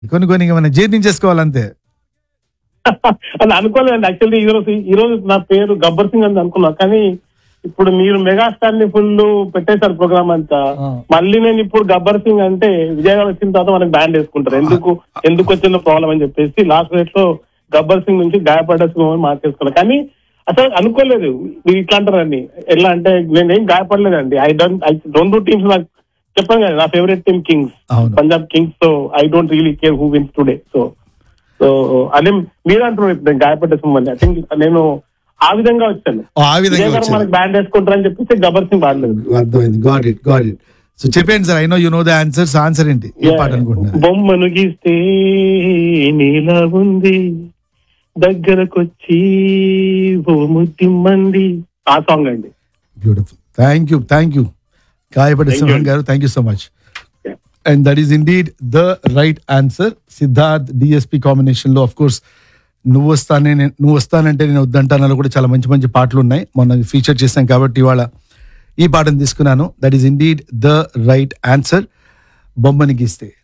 కొన్ని కొన్ని ఇక మనం జీర్ణించేసుకోవాలంతే అని అనుకోలేదండి యాక్చువల్లీ ఈ రోజు ఈ రోజు నా పేరు గబ్బర్ సింగ్ అని అనుకున్నా కానీ ఇప్పుడు మీరు మెగాస్టార్ ని ఫుల్ పెట్టేశారు ప్రోగ్రామ్ అంతా ఆ. మళ్ళీ నేను ఇప్పుడు గబ్బర్ సింగ్ అంటే విజయవాడ వచ్చిన తర్వాత మనకి బ్యాండ్ వేసుకుంటారు ఎందుకు ఎందుకు వచ్చిందో ప్రాబ్లం అని చెప్పేసి లాస్ట్ రేట్ లో గబ్బర్ సింగ్ నుంచి గాయపడ్డ సింగ్ అని మార్చేసుకున్నా కానీ అసలు అనుకోలేదు మీరు ఇట్లా అంటారని ఎలా అంటే నేను ఏం గాయపడలేదండి ఐ డోంట్ ఐ రెండు టీమ్స్ నాకు చెప్పాను కదా నా ఫేవరెట్ టీమ్ కింగ్స్ అవును Punjab kings so I don't really care who wins today so so అదే మీరు అంటున్నారు ఇప్పుడు నేను గాయపడ్డ సింగ్ ఐ థింక్ నేను ఆ విధంగా వచ్చాను ఓ, ఆ విధంగా విజయ్ గారు వచ్చారు మనకి బ్యాండ్ వేసుకుంటారని చెప్పేసి గబ్బర్ సింగ్ పాడలేదు అర్థమైంది got it got it so చెప్పండి sir I know you know the answers answer ఏంటి ఏ పాట అనుకుంటున్నారు బొమ్మను గీస్తే నీలా ఉంది దగ్గరకొచ్చి ఓ ముద్దిమ్మంది ఆ సాంగ్ అండి beautiful thank you thank you గాయపడి Thank సింహన్ you. గారు thank you so much Yeah. And that is indeed the right answer Siddharth DSP combination లో ఆఫ్ కోర్స్ నువ్వు వస్తానే నేను- నువ్వు వస్తానంటే నేను వద్దంటానలో కూడా చాలా మంచి మంచి పాటలు ఉన్నాయి మొన్న ఫీచర్ చేశాం కాబట్టి ఇవాళ ఈ పాటను తీసుకున్నాను that is indeed the right answer బొమ్మని గీస్తే